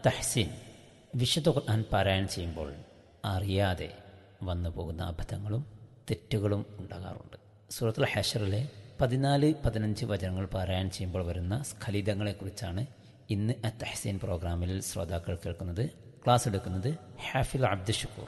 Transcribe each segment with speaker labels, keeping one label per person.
Speaker 1: അത്തഹ്സീൻ വിശുദ്ധ ഖുർആൻ പാരായണം ചെയ്യുമ്പോൾ അറിയാതെ വന്നു പോകുന്ന അബദ്ധങ്ങളും തെറ്റുകളും ഉണ്ടാകാറുണ്ട് സൂറത്തുൽ ഹഷറിലെ പതിനാല് പതിനഞ്ച് വചനങ്ങൾ പാരായണം ചെയ്യുമ്പോൾ വരുന്ന സ്ഖലിതങ്ങളെക്കുറിച്ചാണ് ഇന്ന് അത്തഹ്സീൻ പ്രോഗ്രാമിൽ ശ്രോതാക്കൾ കേൾക്കുന്നത് ക്ലാസ് എടുക്കുന്നത് ഹാഫിൽ അബ്ദുൽ ഷുക്കൂർ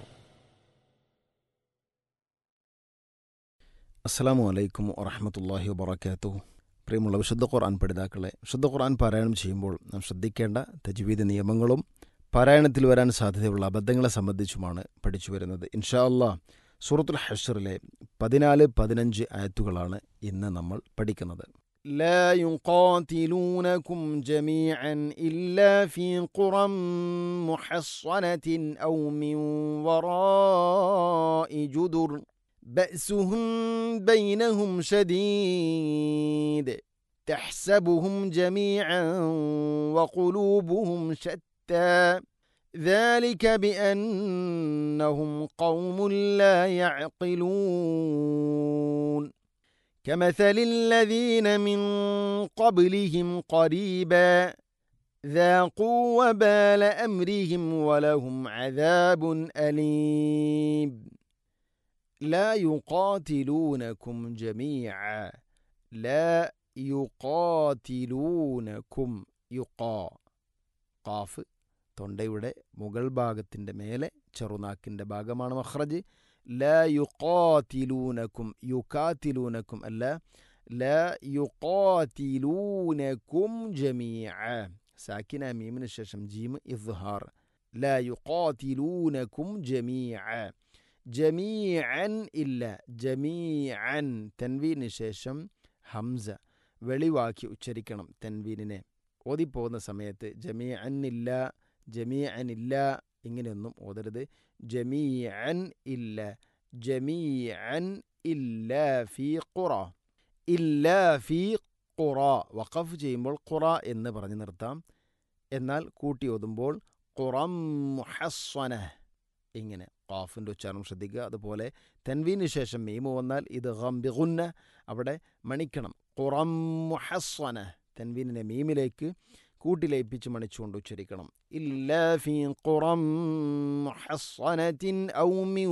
Speaker 2: അസ്സാം വലൈക്കും വറഹമത്തല്ലാഹി വബർക്കാത്തു പ്രിയമുള്ള വിശുദ്ധ ഖുർആൻ പഠിതാക്കളെ വിശുദ്ധ ഖുർആൻ പാരായണം ചെയ്യുമ്പോൾ നാം ശ്രദ്ധിക്കേണ്ട തജ്വീദ് നിയമങ്ങളും പാരായണത്തിൽ വരാൻ സാധ്യതയുള്ള അബദ്ധങ്ങളെ സംബന്ധിച്ചുമാണ് പഠിച്ചു വരുന്നത് ഇൻഷാ അല്ലാ സൂറത്തുൽ ഹഷറിലെ പതിനാല് പതിനഞ്ച് ആയത്തുകളാണ് ഇന്ന് നമ്മൾ പഠിക്കുന്നത് لا يقاتلونكم جميعا إلا في قرى محصنة أو من وراء جدر بأسهم بينهم شديد تحسبهم جميعا وقلوبهم شتى ذلك بأنهم قوم لا يعقلون كمثل الذين من قبلهم قريبا ذاقوا وبال أمرهم ولهم عذاب أليم لا يقاتلونكم جميعا لا യുക്കാതിലൂനക്കും യുക്കാ കാഫ് തൊണ്ടയുടെ മുകൾ ഭാഗത്തിൻ്റെ മേലെ ചെറുനാക്കിൻ്റെ ഭാഗമാണ് മഹ്റജ് ല യുക്കാതിലൂനക്കും യുക്കാതിലൂനക്കും അല്ല ല യുക്കാതിലൂനക്കും ജമീഅ സാക്കിന മീമിന് ശേഷം ജീം ഇസ്ഹാർ ല യുക്കാതിലൂനക്കും ജമീഅ ജമീഅൻ ഇല്ല ജമീഅൻ തൻവീന് ശേഷം ഹംസ വെളിവാക്കി ഉച്ചരിക്കണം തൻവീനിനെ ഓതിപ്പോകുന്ന സമയത്ത് ജമീഅൻ ഇല്ല ജമീഅൻ ഇല്ല ഇങ്ങനെയൊന്നും ഓതരുത് ജമീഅൻ ഇല്ല ജമീഅൻ ഇല്ല ഫി ഖുറ ഇല്ല ഫി ഖുറ വഖഫ് ചെയ്യുമ്പോൾ ഖുറ എന്ന് പറഞ്ഞു നിർത്താം എന്നാൽ കൂട്ടി ഓതുമ്പോൾ ഖുറം മുഹസ്വന ഇങ്ങനെ ഖാഫിൻ്റെ ഉച്ചാരണം ശ്രദ്ധിക്കുക അതുപോലെ തൻവീന് ശേഷം മീമു വന്നാൽ ഇത് ഗംബിഗുന്ന അവിടെ മണിക്കണം ഖുറം മുഹസ്വന തൻവീനിനെ മീമിലേക്ക് കൂട്ടിലയിപ്പിച്ച് മണിച്ചുകൊണ്ട് ഉച്ചരിക്കണം ഇല്ല ഫീ ഖുറം മുഹസ്വനത്തിൻ ഔ മിൻ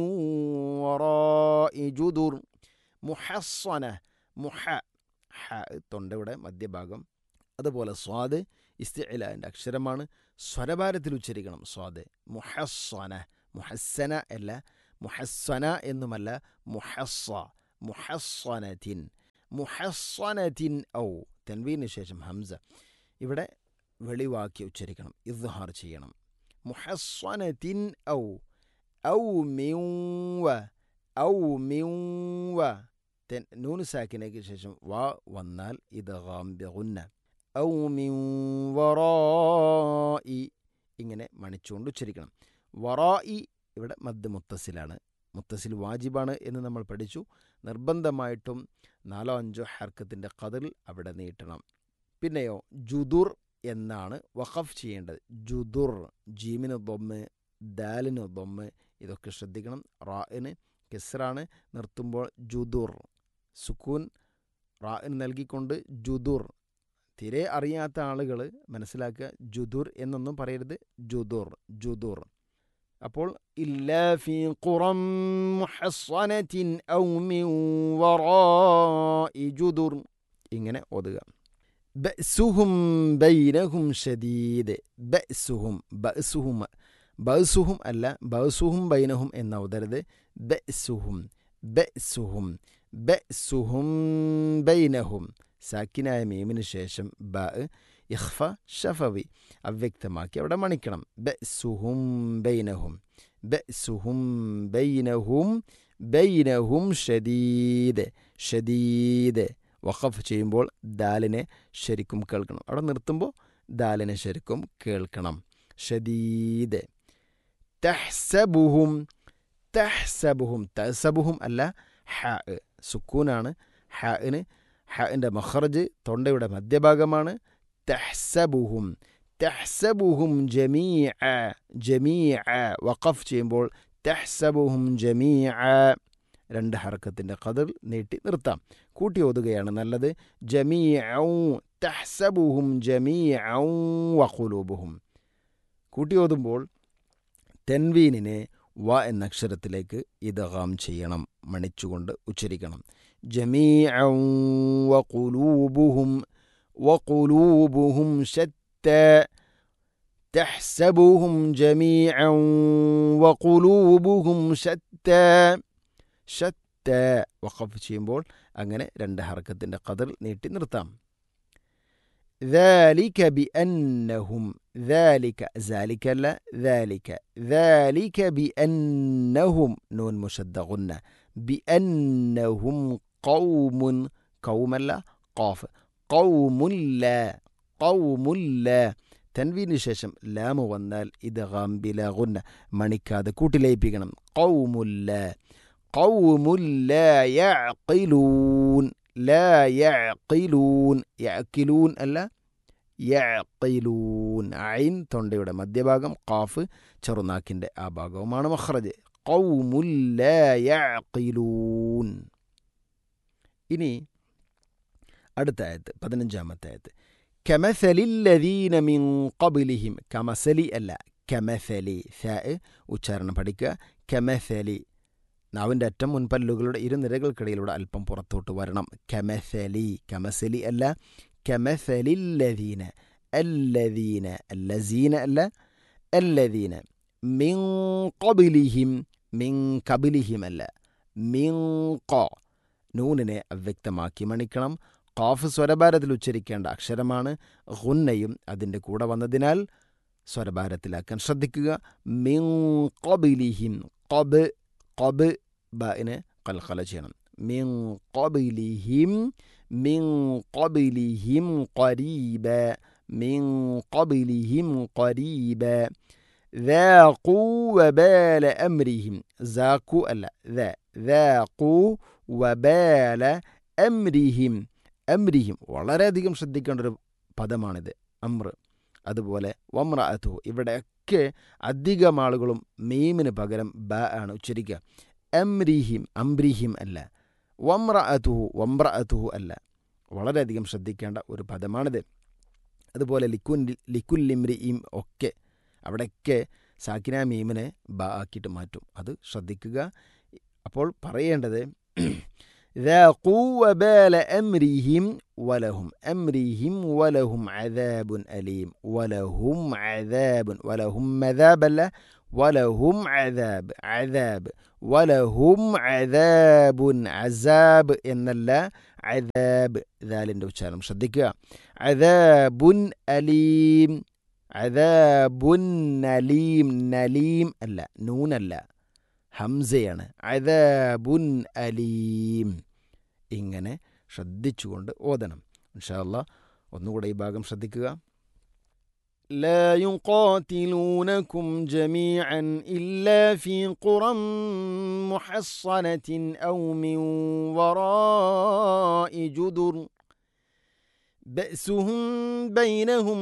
Speaker 2: വറാഇ ജുദുർ മുഹസ്വന മുഹ ഹ തൊണ്ടയുടെ മധ്യഭാഗം അതുപോലെ സ്വാദ് ഇസ്തിഇലാൻ്റെ അക്ഷരമാണ് സ്വരഭാരത്തിൽ ഉച്ചരിക്കണം സ്വാദ് മുഹസ്വന മുഹസ്സന അല്ല മുഹസ്സന എന്നുമല്ല മുഹസ്സ മുഹസ്സനത്തിൻ മുഹസ്സനത്തിൻ ഔ തൻവീന് ശേഷം ഹംസ ഇവിടെ വെളിവാക്കി ഉച്ചരിക്കണം ഇദ്ഹാർ ചെയ്യണം മുഹസ്സനത്തിൻ ഔ ഔ മിവ ഔ മിവ തെൻ നൂന് സാക്കിനേക്ക് ശേഷം വ വന്നാൽ ഇത് ഗാംബിഗുന്ന ഔ മിവറായി ഇങ്ങനെ മണിച്ചുകൊണ്ട് ഉച്ചരിക്കണം വറായി ഇവിടെ മദ് മുത്തസിലാണ് മുത്തസിൽ വാജിബാണ് എന്ന് നമ്മൾ പഠിച്ചു നിർബന്ധമായിട്ടും നാലോ അഞ്ചോ ഹർക്കത്തിൻ്റെ കതിൽ അവിടെ നീട്ടണം പിന്നെയോ ജുദുർ എന്നാണ് വഖഫ് ചെയ്യേണ്ടത് ജുദുർ ജീമിന് ദൊമ്മ് ദാലിന് ദൊമ്മ് ഇതൊക്കെ ശ്രദ്ധിക്കണം റാഇന് കെസ്റാണ് നിർത്തുമ്പോൾ ജുദുർ സുക്കൂൻ റാഇന് നൽകിക്കൊണ്ട് ജുദുർ തീരെ അറിയാത്ത ആളുകൾ മനസ്സിലാക്കുക ജുദുർ എന്നൊന്നും പറയരുത് ജുദുർ ജുദുർ അപ്പോൾ ഇല്ല ഫീ ഖുറം മുഹസ്സനത്തിൻ ഔ മിൻ വറാഇ ജുദുർ ഇങ്ങനെ ഓതുക ബഅ്സുഹും ബൈനഹും ഷദീദ് ബഅ്സുഹും ബഅ്സുഹും ബഅ്സുഹും അല്ല ബഅ്സുഹും ബൈനഹും എന്ന് ഓതരുത് ബഅ്സുഹും ബഅ്സുഹും ബഅ്സുഹും ബൈനഹും സാക്കിനായ മീമിന് ശേഷം ബ ഇഖ്ഫ ഷഫവി അവ്യക്തമാക്കി അവിടെ മണിക്കണം ബഅ്സുഹും ബൈനഹും ബഅ്സുഹും ബൈനഹും ബൈനഹും ഷദീദ് ഷദീദ് വഖഫ് ചെയ്യുമ്പോൾ ദാലിനെ ശരിക്കും കേൾക്കണം അവിടെ നിർത്തുമ്പോൾ ദാലിനെ ശരിക്കും കേൾക്കണം ഷദീദ് തഹ്സബുഹും തഹ്സബുഹും തഹ്സബുഹും അല്ല ഹ സുക്കൂനാണ് ഹന് ഹൻ്റെ മഖറജ് തൊണ്ടയുടെ മധ്യഭാഗമാണ് തഹ്സബുഹും തഹ്സബുഹും ജമീഅ ജമീഅ വഖഫ് ചെയ്യുമ്പോൾ തഹ്സബുഹും ജമീഅ രണ്ട് ഹർക്കത്തിൻ്റെ കതിർ നീട്ടി നിർത്താം കൂട്ടി ഓതുകയാണ് നല്ലത് ജമീഅ തഹ്സബുഹും ജമീഅ വഖുലൂബുഹും കൂട്ടി ഓതുമ്പോൾ തെൻവീനിനെ വ എന്ന അക്ഷരത്തിലേക്ക് ഇദഗാം ചെയ്യണം മണിച്ചുകൊണ്ട് ഉച്ചരിക്കണം ജമീഅൻ വഖുലൂബുഹും വഖുലൂബുഹും ശത്താ تحسبهم جميعا وقلوبهم شتى شتى വഖഫ് ചെയ്യുമ്പോൾ അങ്ങനെ രണ്ട് ഹർക്കത്തിൻ്റെ കതിർ നീട്ടി നിർത്താം ذلك بأنهم ذلك ذلك لا ذلك ذلك بأنهم نون مشد غنة بأنهم قوم قوم لا قاف قوم لا قوم لا തൻവീന് ശേഷം ലാമ് വന്നാൽ ഇത് ഗാംബില ഗുന്ന മണിക്കാതെ കൂട്ടിലയിപ്പിക്കണം കൗമുല്ല കൗമുല്ല യഅഖിലൂൻ ലാ യഅഖിലൂൻ യഅഖിലൂൻ അല്ല യഅഖിലൂൻ ഐൻ തൊണ്ടയുടെ മധ്യഭാഗം ഖാഫ് ചെറുനാക്കിൻ്റെ ആ ഭാഗവുമാണ് മഖ്റജ് കൗമുല്ല യഅഖിലൂൻ ഇനി അടുത്ത ആയത്ത് പതിനഞ്ചാമത്തെ ആയത്ത് കമസലില്ലദീന മിൻ ഖബിലിഹിം കമസലി അല്ല കമസലി ഫ ഉച്ചാരണം പഠിക്കുക കമസലി നാവിൻ്റെ അറ്റം മുൻപല്ലുകളുടെ ഇരുനിരകൾക്കിടയിലൂടെ അല്പം പുറത്തോട്ട് വരണം കമസലി കമസലി അല്ല കമസലില്ലദീന അല്ലദീന അല്ലസീന അല്ല അല്ലദീന മിൻ ഖബിലിഹിം മിൻ കബിലിഹിം അല്ല മിൻ ഖ നൂനിനെ അവ്യക്തമാക്കി മണിക്കണം ഖാഫ് സ്വരഭാരത്തിൽ ഉച്ചരിക്കേണ്ട അക്ഷരമാണ് ഹുന്നയും അതിൻ്റെ കൂടെ വന്നതിനാൽ സ്വരഭാരത്തിലാക്കാൻ ശ്രദ്ധിക്കുക മിൻ ഖബിലിഹിം ഖബ് ഖബ് ബിന് കൽഖല ചെയ്യണം മിൻ ഖബിലിഹിം മിൻ ഖബിലിഹിം ഖരീബ മിൻ ഖബിലിഹിം ഖരീബ ذاقوا وبال أمرهم ذاقوا ألا ذا ذاقوا وبال أمرهم അമ്രിഹിം വളരെയധികം ശ്രദ്ധിക്കേണ്ട ഒരു പദമാണിത് അമ്ര അതുപോലെ വമ്ര അതു ഇവിടെയൊക്കെ അധികം ആളുകളും മീമിന് പകരം ബ ആണ് ഉച്ചരിക്കുക അമ്രിഹിം അംബ്രിഹിം അല്ല വമ്ര അതുഹു വമ്ര അതുഹു അല്ല വളരെയധികം ശ്രദ്ധിക്കേണ്ട ഒരു പദമാണിത് അതുപോലെ ലിക്കുൻ ലിക്കുല്ലിമ്രി ഇം ഒക്കെ അവിടെയൊക്കെ സാക്കിന മീമിനെ ബ ആക്കിയിട്ട് മാറ്റും അത് ശ്രദ്ധിക്കുക അപ്പോൾ പറയേണ്ടത് ذاقوا وبال أمرهم ولهم أمرهم ولهم عذاب أليم ولهم عذاب ولهم مذاب لا ولهم عذاب عذاب ولهم عذاب عذاب إن الله عذاب ذال ഉച്ചാരണം ശ്രദ്ധിക്കുക عذاب أليم عذاب نليم نليم അല്ല നൂനല്ല ഹംസയാണ് അദാബുൻ അലീം ഇങ്ങനെ ശ്രദ്ധിച്ചുകൊണ്ട് ഓതണം ഇൻഷാല്ല ഒന്നുകൂടെ ഈ ഭാഗം ശ്രദ്ധിക്കുക لا يقاتلونكم جميعا إلا في قرى محصنة أو من وراء جدر بأسهم بينهم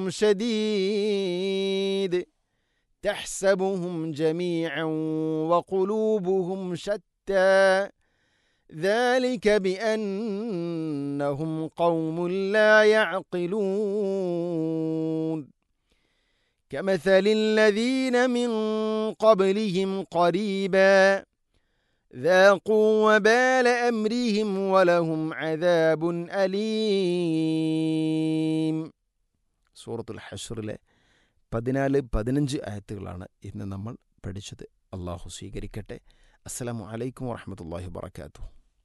Speaker 2: شديد تحسبهم جميعا وقلوبهم شتى ذلك بأنهم قوم لا يعقلون كمثل الذين من قبلهم قريبا ذاقوا وبال أمرهم ولهم عذاب أليم سورة الحشر له പതിനാല് പതിനഞ്ച് ആയത്തുകളാണ് ഇന്ന് നമ്മൾ പഠിച്ചത് അള്ളാഹു സ്വീകരിക്കട്ടെ അസ്സലാമു അലൈക്കും വറഹമത്തല്ലാഹി വബർക്കാത്തു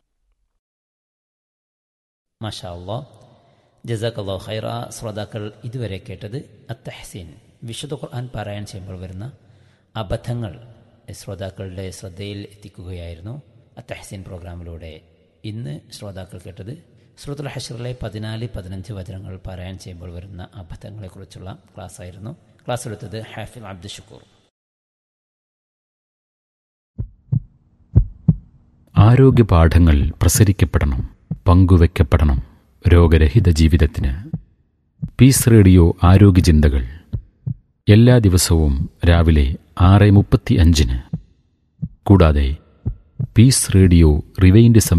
Speaker 1: മാഷാ അള്ളാ ജസാഖ് ഖൈറ ശ്രോതാക്കൾ ഇതുവരെ കേട്ടത് അത്തഹസീൻ വിശുദ്ധ ഖുർആൻ പാരായണം ചെയ്യുമ്പോൾ വരുന്ന അബദ്ധങ്ങൾ ശ്രോതാക്കളുടെ ശ്രദ്ധയിൽ എത്തിക്കുകയായിരുന്നു അത്തഹസീൻ പ്രോഗ്രാമിലൂടെ ഇന്ന് ശ്രോതാക്കൾ കേട്ടത് സുഹൃത്തുൽ ഹഷറിലെ പതിനാല് പതിനഞ്ച് വചനങ്ങൾ പാരായണം ചെയ്യുമ്പോൾ വരുന്ന അബദ്ധങ്ങളെക്കുറിച്ചുള്ള ക്ലാസ് ആയിരുന്നു ക്ലാസ് എടുത്തത് ഹാഫിൽ അബ്ദുൽ ഷുക്കൂർ
Speaker 3: ആരോഗ്യ പാഠങ്ങൾ പ്രസരിക്കപ്പെടണം പങ്കുവെക്കപ്പെടണം രോഗരഹിത ജീവിതത്തിന് പീസ് റേഡിയോ ആരോഗ്യ ചിന്തകൾ എല്ലാ ദിവസവും രാവിലെ ആറ് മുപ്പത്തി അഞ്ചിന് കൂടാതെ പീസ് റേഡിയോ റിവൈൻഡ്